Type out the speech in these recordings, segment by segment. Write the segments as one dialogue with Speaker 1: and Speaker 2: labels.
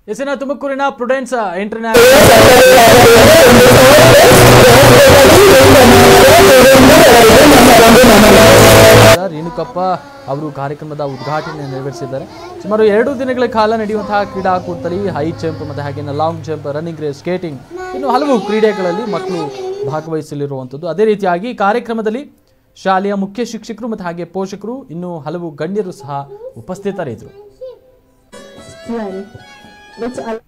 Speaker 1: ಎಸಿನ ತುಮಕೂರಿನ Prudence international Renukappa ಅವರು ಕಾರ್ಯಕ್ರಮದ ಉದ್ಘಾಟನೆ ನೆರವೇರಿಸಿದ್ದಾರೆ ಸುಮಾರು ಎರಡು ದಿನಗಳ ಕಾಲ ನಡೆಯುವಂತಹ ಕ್ರೀಡಾಕೂಟದಲ್ಲಿ ಹೈ ಜಂಪ್ ಮತ್ತು ಹಾಗೆ long jump running race skating ಇನ್ನು ಹಲವು ಕ್ರೀಡೆಗಳಲ್ಲಿ ಮಕ್ಕಳು ಭಾಗವಹಿಸಲಿರುವಂಥದ್ದು ಅದೇ ರೀತಿಯಾಗಿ ಕಾರ್ಯಕ್ರಮದಲ್ಲಿ ಶಾಲೆಯ ಮುಖ್ಯ ಶಿಕ್ಷಕರು ಮತ್ತು ಹಾಗೆ ಪೋಷಕರು ಇನ್ನು ಹಲವು ಗಣ್ಯರು ಸಹ ಉಪಸ್ಥಿತರಿದ್ದರು
Speaker 2: Well, which al-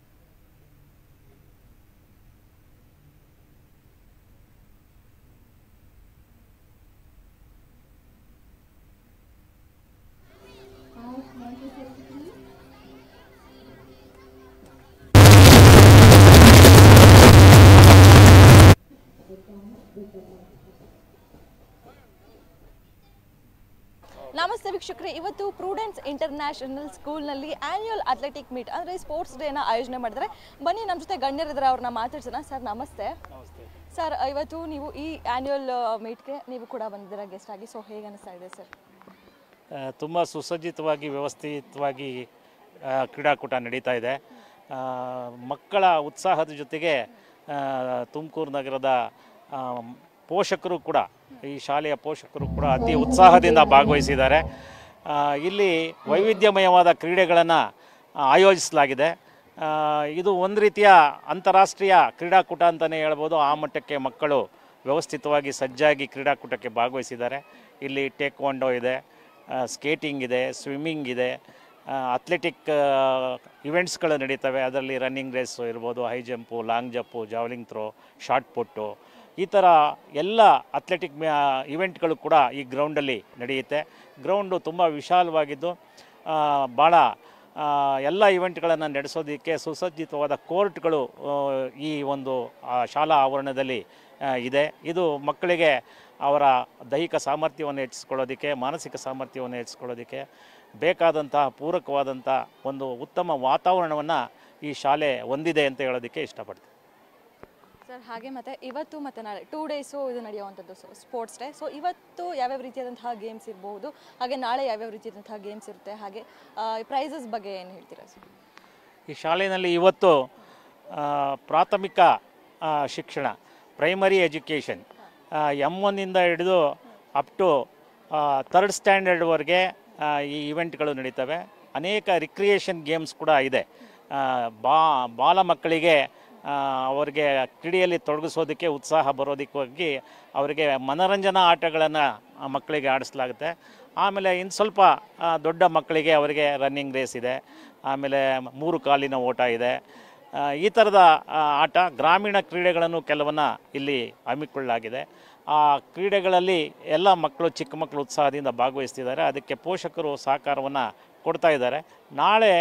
Speaker 3: ನಮಸ್ತೆ ವೀಕ್ಷಕರೇ ಇವತ್ತು ಪ್ರೂಡೆನ್ಸ್ ಇಂಟರ್ನ್ಯಾಷನಲ್ ಸ್ಕೂಲ್ನಲ್ಲಿ ಆನ್ಯುವಲ್ ಅಥ್ಲೆಟಿಕ್ ಮೀಟ್ ಅಂದರೆ ಸ್ಪೋರ್ಟ್ಸ್ ಡೇನ ಆಯೋಜನೆ ಮಾಡಿದ್ರೆ ಬನ್ನಿ ನಮ್ಮ ಜೊತೆ ಗಣ್ಯರಿದ್ದಾರೆ ಅವ್ರನ್ನ ಮಾತಾಡ್ಸೋಣ ಸರ್ ನಮಸ್ತೆ ಸರ್ ಇವತ್ತು ನೀವು ಈ ಆನ್ಯುವಲ್ ಮೀಟ್ಗೆ ನೀವು ಕೂಡ ಬಂದಿದ್ದೀರಾ ಗೆಸ್ಟ್ ಆಗಿ ಸೊ ಹೇಗೆ ಅನಿಸ್ತಾ ಇದೆ ಸರ್
Speaker 4: ತುಂಬ ಸುಸಜ್ಜಿತವಾಗಿ ವ್ಯವಸ್ಥಿತವಾಗಿ ಆ, ಕ್ರೀಡಾಕೂಟ ನಡೀತಾ ಇದೆ ಆ, ಮಕ್ಕಳ ಉತ್ಸಾಹದ ಜೊತೆಗೆ ತುಮಕೂರು ನಗರದ ಆ, ಪೋಷಕರು ಕೂಡ ಈ ಶಾಲೆಯ ಪೋಷಕರು ಕೂಡ ಅತಿ ಉತ್ಸಾಹದಿಂದ ಭಾಗವಹಿಸಿದ್ದಾರೆ ಆ, ಇಲ್ಲಿ ವೈವಿಧ್ಯಮಯವಾದ ಕ್ರೀಡೆಗಳನ್ನು ಆಯೋಜಿಸಲಾಗಿದೆ ಆ, ಇದು ಒಂದು ರೀತಿಯ ಅಂತಾರಾಷ್ಟ್ರೀಯ ಕ್ರೀಡಾಕೂಟ ಅಂತಲೇ ಹೇಳ್ಬೋದು ಆ ಮಟ್ಟಕ್ಕೆ ಮಕ್ಕಳು ವ್ಯವಸ್ಥಿತವಾಗಿ ಸಜ್ಜಾಗಿ ಕ್ರೀಡಾಕೂಟಕ್ಕೆ ಭಾಗವಹಿಸಿದ್ದಾರೆ ಇಲ್ಲಿ ಟೇಕ್ವಾಂಡೋ ಇದೆ ಸ್ಕೇಟಿಂಗ್ ಇದೆ ಸ್ವಿಮ್ಮಿಂಗ್ ಇದೆ ಅಥ್ಲೆಟಿಕ್ ಇವೆಂಟ್ಸ್ಗಳು ನಡೀತವೆ ಅದರಲ್ಲಿ ರನ್ನಿಂಗ್ ರೇಸು ಇರ್ಬೋದು high jump long jump javelin throw shot put ಈ ಥರ ಎಲ್ಲ ಅಥ್ಲೆಟಿಕ್ ಇವೆಂಟ್ಗಳು ಕೂಡ ಈ ಗ್ರೌಂಡಲ್ಲಿ ನಡೆಯುತ್ತೆ ಗ್ರೌಂಡು ತುಂಬ ವಿಶಾಲವಾಗಿದ್ದು ಆ, ಭಾಳ ಆ, ಎಲ್ಲ ಇವೆಂಟ್ಗಳನ್ನು ನಡೆಸೋದಕ್ಕೆ ಸುಸಜ್ಜಿತವಾದ ಕೋರ್ಟ್ಗಳು ಆ, ಈ ಒಂದು ಆ, ಶಾಲಾ ಆವರಣದಲ್ಲಿ ಆ, ಇದೆ ಇದು ಮಕ್ಕಳಿಗೆ ಅವರ ದೈಹಿಕ ಸಾಮರ್ಥ್ಯವನ್ನು ಹೆಚ್ಚಿಸ್ಕೊಳ್ಳೋದಕ್ಕೆ ಮಾನಸಿಕ ಸಾಮರ್ಥ್ಯವನ್ನು ಹೆಚ್ಚಿಸ್ಕೊಳ್ಳೋದಕ್ಕೆ ಬೇಕಾದಂತಹ ಪೂರಕವಾದಂಥ ಒಂದು ಉತ್ತಮ ವಾತಾವರಣವನ್ನು ಈ ಶಾಲೆ ಹೊಂದಿದೆ ಅಂತ ಹೇಳೋದಕ್ಕೆ ಇಷ್ಟಪಡ್ತೀನಿ
Speaker 3: ಸರ್ ಹಾಗೆ ಮತ್ತೆ ಇವತ್ತು ಮತ್ತು ನಾಳೆ ಟೂ ಡೇಸು ಇದು ನಡೆಯುವಂಥದ್ದು ಸ್ಪೋರ್ಟ್ಸ್ ಡೇ ಸೊ ಇವತ್ತು ಯಾವ್ಯಾವ ರೀತಿಯಾದಂತಹ ಗೇಮ್ಸ್ ಇರಬಹುದು ಹಾಗೆ ನಾಳೆ ಯಾವ್ಯಾವ ರೀತಿಯಾದಂತಹ ಗೇಮ್ಸ್ ಇರುತ್ತೆ ಹಾಗೆ ಪ್ರೈಸಸ್ ಬಗ್ಗೆ ಏನು ಹೇಳ್ತೀರಾ ಸರ್
Speaker 4: ಈ ಶಾಲೆಯಲ್ಲಿ ಇವತ್ತು ಆ, ಪ್ರಾಥಮಿಕ ಆ, ಶಿಕ್ಷಣ ಪ್ರೈಮರಿ ಎಜುಕೇಷನ್ ಎಮ್ ಒನ್ನಿಂದ ಹಿಡಿದು ಅಪ್ ಟು ಥರ್ಡ್ ಸ್ಟ್ಯಾಂಡರ್ಡ್ವರೆಗೆ ಈ ಇವೆಂಟ್ಗಳು ನಡೀತವೆ ಅನೇಕ ರಿಕ್ರಿಯೇಷನ್ ಗೇಮ್ಸ್ ಕೂಡ ಇದೆ ಆ, ಬಾ ಬಾಲ ಮಕ್ಕಳಿಗೆ ಆ, ಅವರಿಗೆ ಕ್ರೀಡೆಯಲ್ಲಿ ತೊಡಗಿಸೋದಕ್ಕೆ ಉತ್ಸಾಹ ಬರೋದಕ್ಕಾಗಿ ಅವರಿಗೆ ಮನರಂಜನಾ ಆಟಗಳನ್ನು ಮಕ್ಕಳಿಗೆ ಆಡಿಸಲಾಗುತ್ತೆ ಆಮೇಲೆ ಇನ್ನು ಸ್ವಲ್ಪ ಆ, ದೊಡ್ಡ ಮಕ್ಕಳಿಗೆ ಅವರಿಗೆ ರನ್ನಿಂಗ್ ರೇಸ್ ಇದೆ ಆಮೇಲೆ ಮೂರು ಕಾಲಿನ ಓಟ ಇದೆ ಆ, ಈ ಥರದ ಆ, ಆಟ ಗ್ರಾಮೀಣ ಕ್ರೀಡೆಗಳನ್ನು ಕೆಲವನ್ನ ಇಲ್ಲಿ ಹಮ್ಮಿಕೊಳ್ಳಲಾಗಿದೆ ಆ ಕ್ರೀಡೆಗಳಲ್ಲಿ ಎಲ್ಲ ಮಕ್ಕಳು ಚಿಕ್ಕ ಮಕ್ಕಳು ಉತ್ಸಾಹದಿಂದ ಭಾಗವಹಿಸ್ತಿದ್ದಾರೆ ಅದಕ್ಕೆ ಪೋಷಕರು ಸಹಕಾರವನ್ನು ಕೊಡ್ತಾ ಇದ್ದಾರೆ ನಾಳೆ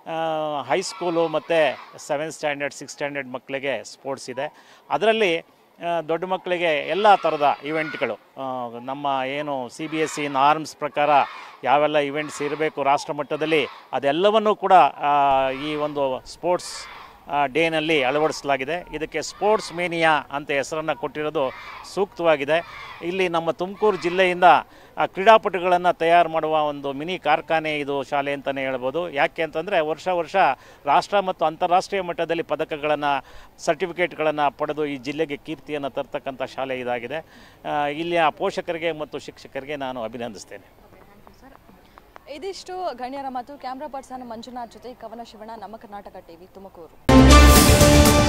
Speaker 4: ಹೈಸ್ಕೂಲು ಮತ್ತು ಸೆವೆಂತ್ ಸ್ಟ್ಯಾಂಡರ್ಡ್ ಸಿಕ್ಸ್ ಸ್ಟ್ಯಾಂಡರ್ಡ್ ಮಕ್ಕಳಿಗೆ ಸ್ಪೋರ್ಟ್ಸ್ ಇದೆ ಅದರಲ್ಲಿ ಆ, ದೊಡ್ಡ ಮಕ್ಕಳಿಗೆ ಎಲ್ಲ ಥರದ ಇವೆಂಟ್ಗಳು ಆ, ನಮ್ಮ ಏನು C B S C norms ಪ್ರಕಾರ ಯಾವೆಲ್ಲ ಇವೆಂಟ್ಸ್ ಇರಬೇಕು ರಾಷ್ಟ್ರ ಮಟ್ಟದಲ್ಲಿ ಅದೆಲ್ಲವನ್ನೂ ಕೂಡ ಆ, ಈ ಒಂದು ಸ್ಪೋರ್ಟ್ಸ್ ಡೇನಲ್ಲಿ ಅಳವಡಿಸಲಾಗಿದೆ ಇದಕ್ಕೆ ಸ್ಪೋರ್ಟ್ಸ್ ಮೇನಿಯಾ ಅಂತ ಹೆಸರನ್ನು ಕೊಟ್ಟಿರೋದು ಸೂಕ್ತವಾಗಿದೆ ಇಲ್ಲಿ ನಮ್ಮ ತುಮಕೂರು ಜಿಲ್ಲೆಯಿಂದ ಆ, ಕ್ರೀಡಾಪಟುಗಳನ್ನು ತಯಾರು ಮಾಡುವ ಒಂದು ಮಿನಿ ಕಾರ್ಖಾನೆ ಇದು ಶಾಲೆ ಅಂತಲೇ ಹೇಳ್ಬೋದು ಯಾಕೆ ಅಂತಂದರೆ ವರ್ಷ ವರ್ಷ ರಾಷ್ಟ್ರ ಮತ್ತು ಅಂತಾರಾಷ್ಟ್ರೀಯ ಮಟ್ಟದಲ್ಲಿ ಪದಕಗಳನ್ನು ಸರ್ಟಿಫಿಕೇಟ್ಗಳನ್ನು ಪಡೆದು ಈ ಜಿಲ್ಲೆಗೆ ಕೀರ್ತಿಯನ್ನು ತರ್ತಕ್ಕಂಥ ಶಾಲೆ ಇದಾಗಿದೆ ಆ, ಇಲ್ಲಿಯ ಪೋಷಕರಿಗೆ ಮತ್ತು ಶಿಕ್ಷಕರಿಗೆ ನಾನು ಅಭಿನಂದಿಸ್ತೇನೆ
Speaker 3: ಇದಿಷ್ಟು ಗಣ್ಯರ ಮತ್ತು ಕ್ಯಾಮ್ರಾ ಪರ್ಸನ್ ಮಂಜುನಾಥ್ ಜೊತೆ ಕವನ ಶಿವಣ್ಣ ನಮ್ಮ ಕರ್ನಾಟಕ ಟಿವಿ ತುಮಕೂರು